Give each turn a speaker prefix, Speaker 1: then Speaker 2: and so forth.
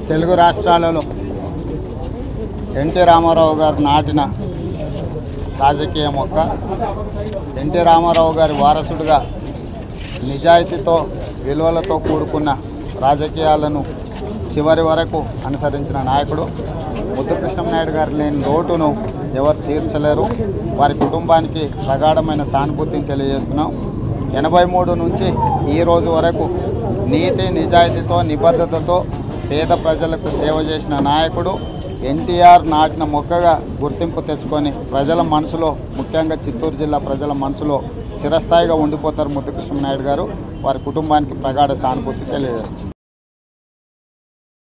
Speaker 1: తెలుగు రాష్ట్రాలలో ఎన్టీ రామారావు గారు నాటిన రాజకీయ మొక్క ఎన్టీ రామారావు గారి వారసుడిగా నిజాయితీతో విలువలతో కూడుకున్న రాజకీయాలను చివరి వరకు అనుసరించిన నాయకుడు ముద్దు కృష్ణనాయుడు గారు లేని లోటును ఎవరు తీర్చలేరు వారి కుటుంబానికి ప్రగాఢమైన సానుభూతిని తెలియజేస్తున్నాం ఎనభై మూడు నుంచి ఈ రోజు వరకు నీతి నిజాయితీతో నిబద్ధతతో పేద ప్రజలకు సేవ చేసిన నాయకుడు ఎన్టీఆర్ నాటిన మొక్కగా గుర్తింపు తెచ్చుకొని ప్రజల మనసులో ముఖ్యంగా చిత్తూరు జిల్లా ప్రజల మనసులో చిరస్థాయిగా ఉండిపోతారు ముద్దుకృష్ణ నాయుడు గారు వారి కుటుంబానికి ప్రగాఢ సానుభూతి తెలియజేస్తారు